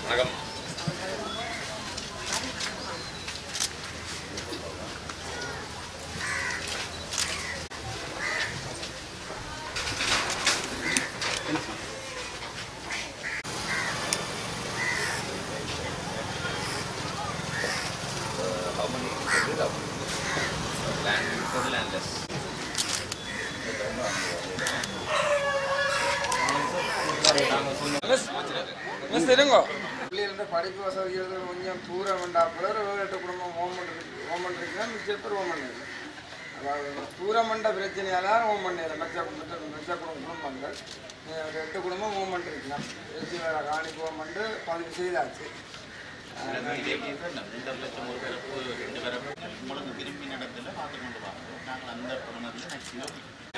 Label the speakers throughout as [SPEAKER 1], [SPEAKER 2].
[SPEAKER 1] வணக்கம் how many rid of land total landless
[SPEAKER 2] miss தெரியுங்க
[SPEAKER 3] பிள்ளைகளோட படிப்பு வசதிகள் கொஞ்சம் தூரம் வேண்டாப்புல ஒரு எட்டு குடும்பம் ஓமன் இருக்கு ஓமன் இருக்குன்னா மிச்சம் பேர் ஓமன் இல்லை அதாவது தூரமண்ட பிரச்சனையால ஓம் பண்ணல மற்ற மற்ற மற்ற குடும்ப குடும்பங்கள் அஹ் ஒரு எட்டு குடும்பம் ஓமன் இருக்கலாம் ஏசி வேற காணி ஓமன் பதிவு செய்தாச்சு
[SPEAKER 4] மூன்றரை லட்சம் ஒரு பிறப்பு ரெண்டு பிறப்பு உங்களுக்கு திரும்பி நடத்துல பார்த்து கொண்டு வாங்க நாங்கள் அந்த பணத்தில் maximum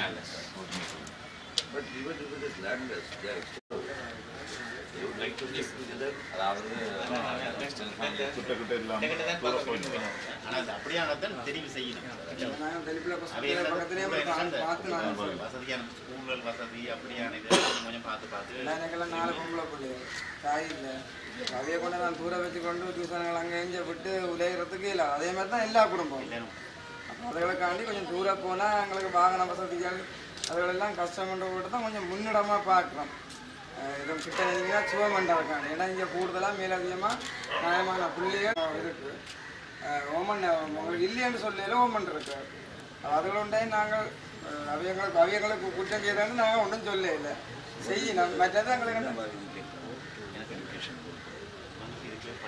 [SPEAKER 1] but even if it is landless they are exposed they would like to live together அதாவது extended family
[SPEAKER 4] ஆனால் அது அப்படியாகத்தான் தெரிவு செய்யணும்
[SPEAKER 3] நாங்கள் தெளிப்பில்
[SPEAKER 4] அவை எல்லாம்
[SPEAKER 3] பக்கத்துலேயே
[SPEAKER 4] கூட அந்த
[SPEAKER 3] பார்த்து நாங்கள்
[SPEAKER 4] வசதியான ஸ்கூல்கள் வசதி அப்படியான இது கொஞ்சம் பார்த்து பார்த்து
[SPEAKER 3] எனக்கெல்லாம் நாலு பொம்பளை பிள்ளைகள் தாய் இல்லை அதையே கொண்டு நான் தூர வச்சு கொண்டு டியூஷன்கள் அங்கே இங்கே விட்டு உலையிறதுக்கு இல்லை அதே மாதிரி தான் எல்லா குடும்பம் அப்போ அதுகளுக்காண்டி கொஞ்சம் தூரம் போனால் எங்களுக்கு வாகன வசதிகள் அதுகளெல்லாம் கஷ்டம்ன்ற கூட தான் கொஞ்சம் முன்னிடமாக பார்க்குறோம் இது கிட்ட இருந்தீங்கன்னா சுவமண்டா இருக்காங்க ஏன்னா இங்கே கூடுதலாக மேலதிகமாக நியாயமான புள்ளிகள் இருக்குது ஓமன் உங்களுக்கு இல்லைன்னு சொல்லல ஓமன் இருக்கு அதுகளுண்டே நாங்கள் அஹ், அவியங்களுக்கு அவியங்களுக்கு குற்றம் செய்யறேன்னு நாங்கள் ஒன்றும் சொல்ல இல்லை செய்யணும் மற்றது எங்களுக்கு என்ன
[SPEAKER 4] எனக்கு எஜுகேஷன் நமக்கு இதுக்கு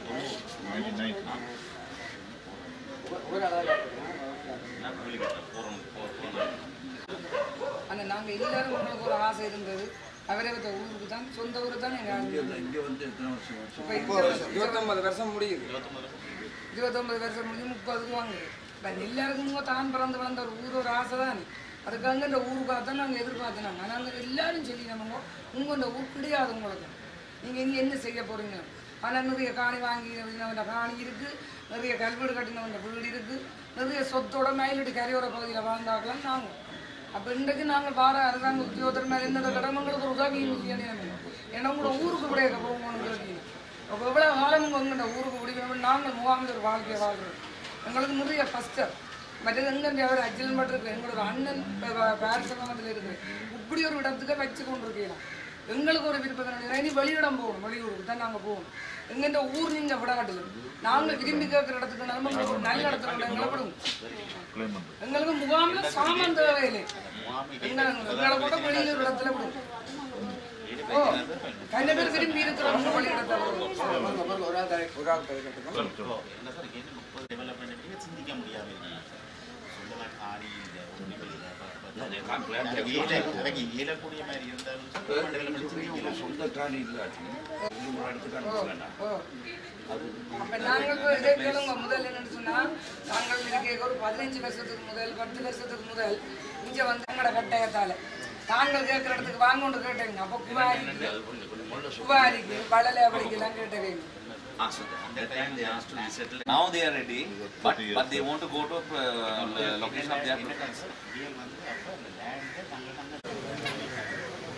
[SPEAKER 3] ஒரு அதான்
[SPEAKER 4] நான் கூலி கட்டுறேன் போகிறோம் போகிறோம்
[SPEAKER 5] அந்த நாங்கள் எல்லாரும் உங்களுக்கு ஒரு ஆசை இருந்தது அவரவத்த ஊருக்கு தான் சொந்த ஊரு தான் எங்கள்
[SPEAKER 1] இங்க வந்து எத்தனை வருஷம் வருஷம்
[SPEAKER 5] இப்போ
[SPEAKER 3] முப்பது வருஷம் இருபத்தொன்பது வருஷம் முடியுது
[SPEAKER 5] இருபத்தொன்பது வருஷம் முடிஞ்சு முப்பதுக்கு வாங்குது இப்போ எல்லாருக்கும் தான் பிறந்து வளர்ந்த ஒரு ஊர் ஒரு ஆசை தான் அதுக்காக இந்த ஊருக்காக தான் நாங்கள் எதிர்பார்த்தோம் நாங்கள் எல்லாரும் சொல்லி நம்ம உங்கள் இந்த ஊர் கிடையாது உங்களுக்கு நீங்கள் இங்கே என்ன செய்ய போகிறீங்க ஆனால் நிறைய காணி வாங்கி இந்த காணி இருக்குது நிறைய கல்வீடு கட்டினவங்க வீடு இருக்குது நிறைய சொத்தோட மயிலடி கரையோர பகுதியில் வாழ்ந்தாக்கலாம் நாங்கள் அப்போ இன்றைக்கு நாங்கள் வார அரசாங்க உத்தியோகத்தர் என்னோட கடமைங்களுக்கு ஒரு உதவியும் இல்லைன்னு ஏன்னா உங்களோட ஊருக்கு விடைய போகணும்னு கேட்டீங்க அப்போ எவ்வளோ காலம் உங்க ஊருக்கு முடிக்கணும் நாங்கள் முகாமில் ஒரு வாழ்க்கையை வாழ்கிறோம் எங்களுக்கு நிறைய கஷ்டம் மற்றது எங்கே அவர் அஜில் மட்டும் இருக்கு எங்களோட அண்ணன் பேர் சமூகத்தில் இருக்குது இப்படி ஒரு இடத்துக்கு வச்சு கொண்டு இருக்கலாம் எங்களுக்கு ஒரு விருப்பம் இனி வெளியிடம் போகணும் வெளியூருக்கு தான் நாங்கள் போகணும் எங்கெந்த ஊர் நீங்கள் விட காட்டுது நாங்கள் விரும்பி கேட்குற இடத்துக்கு நம்ம உங்களுக்கு ஒரு நல்ல இடத்துல கொண்டு எங்களை விடுங்க எங்களுக்கு முகாமில் சாமான் தேவையில்லை எங்களை எங்களை கூட வெளியில் ஒரு இடத்துல விடுங்க ஓ கண்ட பேர் விரும்பி இருக்கிறவங்க வெளியிடத்தை விடுங்க
[SPEAKER 3] ஒரு ஆள் தலை ஒரு ஆள் தலை கட்டுக்கணும்
[SPEAKER 4] என்ன சார் என்ன முப்பது டெவலப்மெண்ட் பற்றி சிந்திக்க முடியாம இருக்கு சொந்தமாக காணி இல்லை ஒன்றும் இல்லை ஏல எனக்கு இயலக்கூடிய மாதிரி இருந்தாலும் டெவலப்மெண்ட் சிந்திக்கலாம்
[SPEAKER 1] சொந்த காணி இல்லாட்டி இன்னும் ஒரு இடத்துக்கு அனுப்ப வேண்டாம்
[SPEAKER 5] ஓ அப்ப நாங்கள் இப்போ இதே கேளுங்க முதல்ல என்னன்னு சொன்னா நாங்கள் இருக்க ஒரு பதினஞ்சு வருஷத்துக்கு முதல் பத்து வருஷத்துக்கு முதல் இங்க வந்து எங்களோட கட்டாயத்தால நாங்கள் கேட்குற இடத்துக்கு வாங்க கொண்டு கேட்டீங்க அப்போ குவாரிக்கு குவாரிக்கு வளலை அப்படிக்கெல்லாம் கேட்டவங்க
[SPEAKER 1] Ah, so at that time they asked to resettle. Now they are ready, but but they want to go to uh, the location of their
[SPEAKER 4] என்ன சார் விடியல் வந்து அப்போ அந்த லேண்டை நாங்கள் நாங்கள்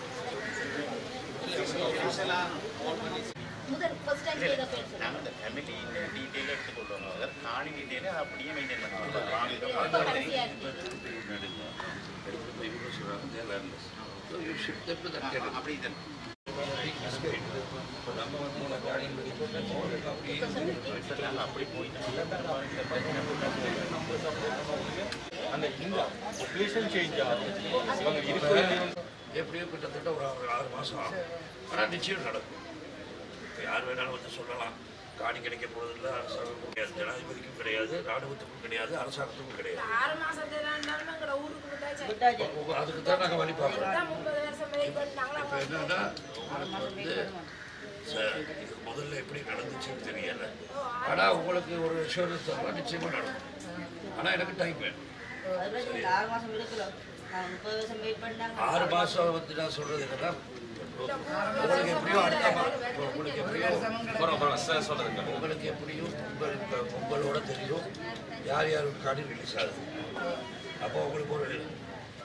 [SPEAKER 6] முதல் ஃபர்ஸ்ட் டைம் செய்த பேர் சொல்லுங்க
[SPEAKER 4] நாங்கள் இந்த ஃபேமிலியின் டீட்டெயில் எடுத்துக்கொள்ளணும் அதாவது காணி டீட்டெயில் அதை அப்படியே மெயின்டைன்
[SPEAKER 6] எப்போ
[SPEAKER 4] பண்ணுவோம்
[SPEAKER 6] கடைசியா இருக்கு
[SPEAKER 1] They are landless. So you shift them to that category.
[SPEAKER 4] அப்படி தான் அப்படி போயிட்டு
[SPEAKER 2] அந்த இந்த பாப்புலேஷன் சேஞ்ச் ஆகும் இவங்க இருக்கிற
[SPEAKER 7] எப்படியோ கிட்டத்தட்ட ஒரு ஆறு ஆறு மாதம் ஆகும் ஆனால் நிச்சயம் நடக்கும் இப்போ யார் வேணாலும் வந்து சொல்லலாம் காணி கிடைக்க போறதில்லை அரசாங்கம் கிடையாது ஜனாதிபதிக்கும் கிடையாது ராணுவத்துக்கும் கிடையாது அரசாங்கத்துக்கும் கிடையாது
[SPEAKER 6] ஆறு மாசத்துல இருந்தாலும் எங்களோட ஊருக்கு விட்டாச்சு
[SPEAKER 7] உங்க- அதுக்கு தான் நாங்கள் வழி பார்க்குறோம்
[SPEAKER 6] தான் முப்பது வருஷம் வெயிட் பண்ணி நாங்களும்
[SPEAKER 7] இப்போ என்னன்னா உங்களுக்கு வந்து ச- இது முதல்ல எப்படி நடந்துச்சுன்னு தெரியல ஆனால் உங்களுக்கு ஒரு இன்சூரன்ஸ் தரலாம் நிச்சயமாக நடக்கும் ஆனால் எனக்கு டைம் வேணும்
[SPEAKER 8] ஆறு மாசம் இருக்கலாம் நான் முப்பது வருஷம் வெயிட் பண்ணாங்க
[SPEAKER 7] ஆறு மாதம் வந்து நான் சொல்கிறது என்னன்னா உங்களுக்கு எப்படியோ அடுத்த மா- உங்களுக்கு எப்படியோ உங்களுக்கு எப்படியும் உங்கள் இப்ப உங்களோட தெரியும் யார் யார் கார்டு ரிலீஸ் ஆகுது அப்போ உங்களுக்கு ஒரு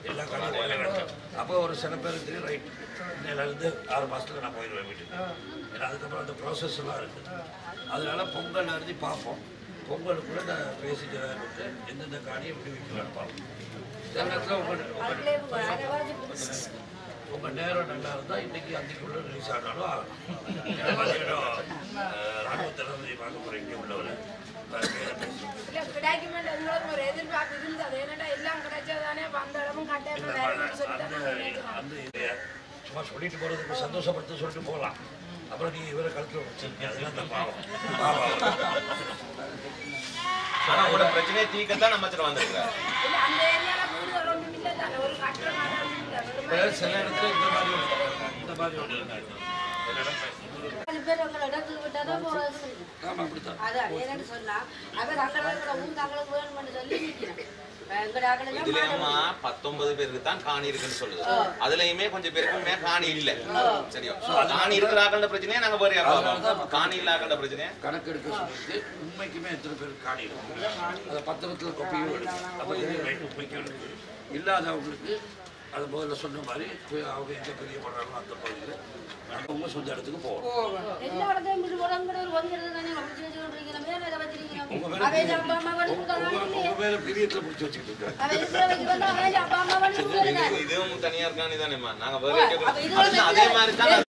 [SPEAKER 7] எல்லா காலையும் ஒரே வேண்டாம் அப்போ ஒரு சில பேருக்கு தெரியும் ரைட் இன்னையிலேருந்து ஆறு மாதத்துல நான் போயிடுவேன் வீட்டுக்கு ஏன்னா அதுக்கப்புறம் அந்த ப்ராசஸ் எல்லாம் இருக்குது அதனால பொங்கல் அறுதி பார்ப்போம் பொங்கலுக்குள்ள நான் பேசிட்டு விட்டு எந்தெந்த காணியை எப்படி விற்கலான்னு பார்ப்போம் சில நேரத்தில் உங்கள் உங்கள் நேரம் நல்லா இருந்தால் இன்னைக்கு அன்றைக்குள்ள ரிலீஸ் ஆனாலும் ஆகும் ஏன்னா மதியம் ராணுவ தளபதி பார்க்க போகிறேன் இங்கே உள்ளவரை
[SPEAKER 6] இல்ல கிடைக்குமென்ற எங்களுக்கு ஒரு எதிர்பார்ப்பு இருந்தது என்னடா எல்லாம் கிடைச்சதானே அப்ப அந்த இடமும் கட்டாயமா
[SPEAKER 7] இந்த
[SPEAKER 6] வேணும்னு
[SPEAKER 7] அந்த
[SPEAKER 6] சொல்லிட்டு
[SPEAKER 7] அந்த இதை சும்மா சொல்லிட்டு போகிறதுக்கு சந்தோஷப்படுத்த சொல்லிட்டு போகலாம் அப்புறம் நீ இவரை கழுத்தில் வச்சிருக்கீங்க அதெல்லாம் அந்த பாவம் பாவம்
[SPEAKER 1] ஆனா உங்களோட பிரச்சனையை தீர்க்கத்தான் நம்ம வச்சிட்டு வந்திருக்கிறார்
[SPEAKER 6] இல்ல அந்த ஏரியால வீடுகள் ஒன்றும் இல்லை தானே ஒரு கட்டணம்
[SPEAKER 7] இப்ப சில இடத்துல இந்த மாதிரி ஒண்ணு, இந்த மாதிரி ஒன்று இருக்காது ஒரு இடம்
[SPEAKER 8] நாலு பேர் உங்களை இடத்துக்கு விட்டாதான் போறது
[SPEAKER 7] ஆமாம் அப்படித்தான்
[SPEAKER 8] அதான் என்னன்னு சொன்னா அவர் அங்கே இருக்கிற ஊர் தங்களுக்கு வேணும்னு சொல்லி நிற்கிறேன் எங்கட ஆக்கள்
[SPEAKER 1] இதுலயுமா பத்தொன்பது பேருக்கு தான் காணி இருக்குன்னு சொல்லுது அதுலயுமே கொஞ்சம் பேருக்கு காணி இல்ல சரியா காணி இருக்கிற ஆக்கண்ட பிரச்சனையே நாங்க வேற யாரும் காணி இல்ல ஆக்கண்ட பிரச்சனையே
[SPEAKER 7] கணக்கெடுக்க சொல்லிட்டு உண்மைக்குமே எத்தனை பேர் காணி இருக்கும் அதை பத்திரத்தில் கொப்பியும் எடுக்கும் அப்போ இது ரைட் உண்மைக்கும் எடுக்கு இல்லாதவங்களுக்கு அது முதல்ல சொன்ன மாதிரி போய் அவங்க எங்கே பெரிய பண்ணுறாங்களோ அந்த பகுதியில் அவங்க சொந்த இடத்துக்கு போகணும்
[SPEAKER 8] எல்லா இடத்தையும் இப்படி உடம்புல ஒரு வந்துடுது தானே அப்படி வச்சு கொண்டிருக்கிற மேல இதை வச்சிருக்கிறோம்
[SPEAKER 7] உங்க மேல
[SPEAKER 8] அவை அப்பா அம்மா பண்ணி
[SPEAKER 7] உங்க
[SPEAKER 8] கொடுத்தாங்க
[SPEAKER 7] உங்க மேல பிரியத்தில் பிடிச்சி வச்சுக்கிட்டு இருக்காங்க
[SPEAKER 8] அவை இருக்கிற வைக்கிறதா அவை அப்பா அம்மா பண்ணி கொடுத்தாங்க
[SPEAKER 1] இதுவும் தனியார் காணி தானேம்மா நாங்க வேற
[SPEAKER 8] அப்ப இது
[SPEAKER 1] எங்கேயும் அதே மாதிரி தான்